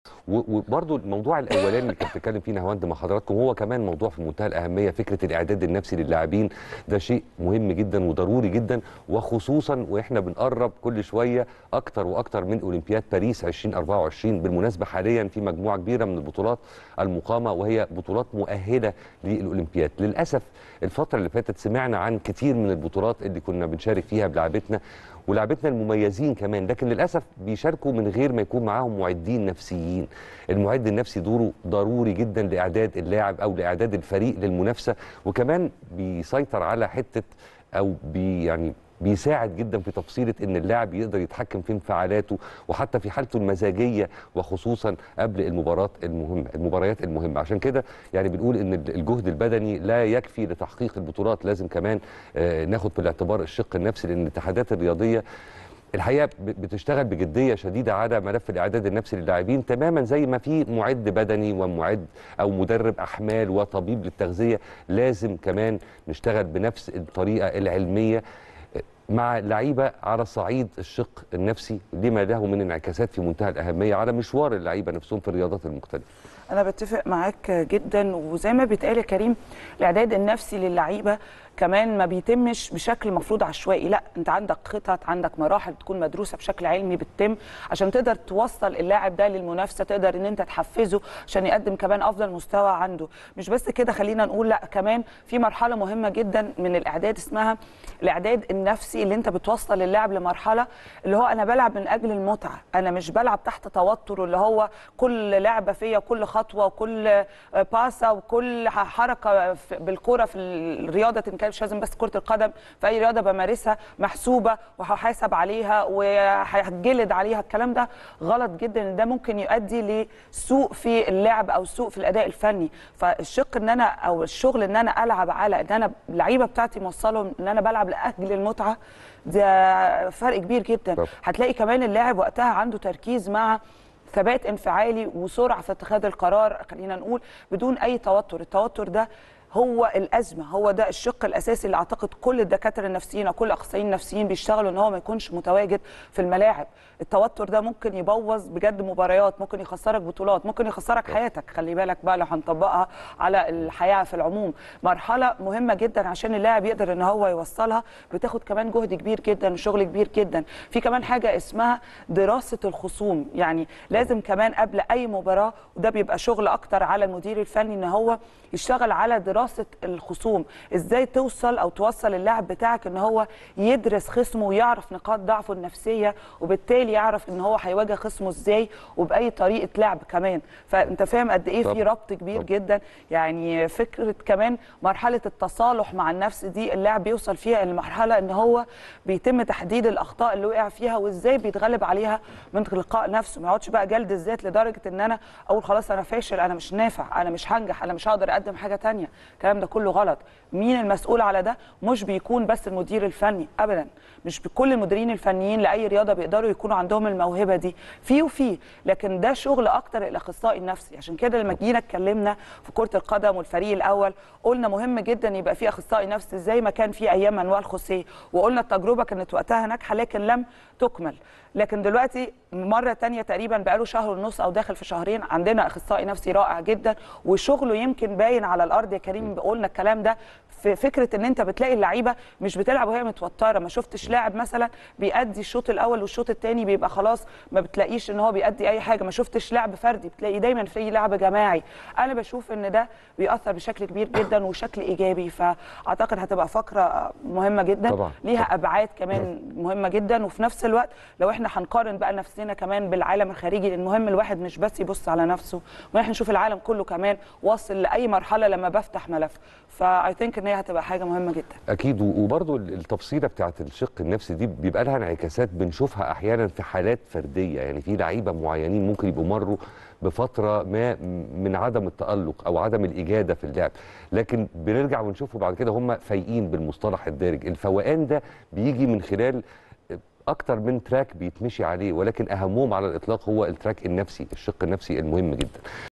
وبرضو الموضوع الاولاني اللي كانت بتتكلم فيه نهاوند مع حضراتكم هو كمان موضوع في منتهى الاهميه فكره الاعداد النفسي للاعبين ده شيء مهم جدا وضروري جدا وخصوصا واحنا بنقرب كل شويه اكتر واكتر من اولمبياد باريس 2024 بالمناسبه حاليا في مجموعه كبيره من البطولات المقامه وهي بطولات مؤهله للاولمبياد للاسف الفتره اللي فاتت سمعنا عن كتير من البطولات اللي كنا بنشارك فيها بلعبتنا ولاعبتنا المميزين كمان لكن للاسف بيشاركوا من غير ما يكون معاهم معدين نفسيين المعد النفسي دوره ضروري جدا لاعداد اللاعب او لاعداد الفريق للمنافسه وكمان بيسيطر على حته او بي يعني بيساعد جدا في تفصيله ان اللاعب يقدر يتحكم في انفعالاته وحتى في حالته المزاجيه وخصوصا قبل المباراه المهمه المباريات المهمه عشان كده يعني بنقول ان الجهد البدني لا يكفي لتحقيق البطولات لازم كمان آه ناخد في الاعتبار الشق النفسي لان الاتحادات الرياضيه الحقيقه بتشتغل بجديه شديده على ملف الاعداد النفسي للاعبين تماما زي ما في معد بدني ومعد او مدرب احمال وطبيب للتغذيه لازم كمان نشتغل بنفس الطريقه العلميه مع لعيبه على صعيد الشق النفسي لما له من انعكاسات في منتهى الاهميه على مشوار اللعيبه نفسهم في الرياضات المختلفه. انا بتفق معاك جدا وزي ما بيتقال يا كريم الاعداد النفسي للعيبه كمان ما بيتمش بشكل مفروض عشوائي لا انت عندك خطط عندك مراحل بتكون مدروسه بشكل علمي بتتم عشان تقدر توصل اللاعب ده للمنافسه تقدر ان انت تحفزه عشان يقدم كمان افضل مستوى عنده مش بس كده خلينا نقول لا كمان في مرحله مهمه جدا من الاعداد اسمها الاعداد النفسي اللي انت بتوصل اللاعب لمرحله اللي هو انا بلعب من اجل المتعه انا مش بلعب تحت توتر اللي هو كل لعبه فيا كل خطوه وكل باسه وكل حركه بالكوره في الرياضه تنكلم مش لازم بس كره القدم في اي رياضه بمارسها محسوبه وهحاسب عليها وهتجلد عليها الكلام ده غلط جدا ده ممكن يؤدي لسوء في اللعب او سوء في الاداء الفني فالشق ان انا او الشغل ان انا العب على ان انا اللعيبه بتاعتي موصلهم ان انا بلعب لاجل المتعه ده فرق كبير جدا طب. هتلاقي كمان اللاعب وقتها عنده تركيز مع ثبات انفعالي وسرعه في اتخاذ القرار خلينا نقول بدون اي توتر التوتر ده هو الازمه هو ده الشق الاساسي اللي اعتقد كل الدكاتره النفسيين او كل الاخصائيين النفسيين بيشتغلوا ان هو ما يكونش متواجد في الملاعب التوتر ده ممكن يبوظ بجد مباريات ممكن يخسرك بطولات ممكن يخسرك حياتك خلي بالك بقى لو هنطبقها على الحياه في العموم مرحله مهمه جدا عشان اللاعب يقدر ان هو يوصلها بتاخد كمان جهد كبير جدا وشغل كبير جدا في كمان حاجه اسمها دراسه الخصوم يعني لازم كمان قبل اي مباراه وده بيبقى شغل اكتر على المدير الفني ان هو يشتغل على دراسه الخصوم ازاي توصل او توصل اللاعب بتاعك ان هو يدرس خصمه ويعرف نقاط ضعفه النفسيه وبالتالي يعرف ان هو هيواجه خصمه ازاي وباي طريقه لعب كمان فانت فاهم قد ايه في ربط كبير طب. جدا يعني فكره كمان مرحله التصالح مع النفس دي اللاعب بيوصل فيها لمرحله ان هو بيتم تحديد الاخطاء اللي وقع فيها وازاي بيتغلب عليها من تلقاء نفسه ما يقعدش بقى جلد الذات لدرجه ان انا اقول خلاص انا فاشل انا مش نافع انا مش هنجح انا مش هقدر اقدم حاجه ثانيه الكلام ده كله غلط مين المسؤول على ده مش بيكون بس المدير الفني ابدا مش بكل المديرين الفنيين لاي رياضه بيقدروا يكونوا عندهم الموهبه دي في وفي لكن ده شغل اكتر الاخصائي النفسي عشان كده لما جينا اتكلمنا في كره القدم والفريق الاول قلنا مهم جدا يبقى في اخصائي نفسي زي ما كان في ايام مانويل خوسيه وقلنا التجربه كانت وقتها ناجحه لكن لم تكمل لكن دلوقتي مره تانية تقريبا بقاله شهر ونص او داخل في شهرين عندنا اخصائي نفسي رائع جدا وشغله يمكن باين على الارض يا كريم قلنا الكلام ده في فكره ان انت بتلاقي اللعيبه مش بتلعب وهي متوتره ما شفتش لاعب مثلا بيأدي الشوط الاول والشوط الثاني بيبقى خلاص ما بتلاقيش ان هو بيأدي اي حاجه ما شفتش لعب فردي بتلاقي دايما في لعب جماعي انا بشوف ان ده بيأثر بشكل كبير جدا وشكل ايجابي فاعتقد هتبقى فقره مهمه جدا طبعا. ليها ابعاد كمان مهمه جدا وفي نفس الوقت لو احنا هنقارن بقى نفسنا كمان بالعالم الخارجي المهم الواحد مش بس يبص على نفسه واحنا نشوف العالم كله كمان واصل لاي مرحله لما بفتح ملف فاي ثينك ان هي هتبقى حاجه مهمه جدا اكيد وبرضو التفصيله بتاعت الشق النفسي دي بيبقى لها انعكاسات بنشوفها احيانا في حالات فرديه يعني في لعيبه معينين ممكن يبقوا مروا بفتره ما من عدم التالق او عدم الاجاده في اللعب لكن بنرجع ونشوفه بعد كده هم فايقين بالمصطلح الدارج الفوقان ده بيجي من خلال اكتر من تراك بيتمشي عليه ولكن اهمهم على الاطلاق هو التراك النفسي الشق النفسي المهم جدا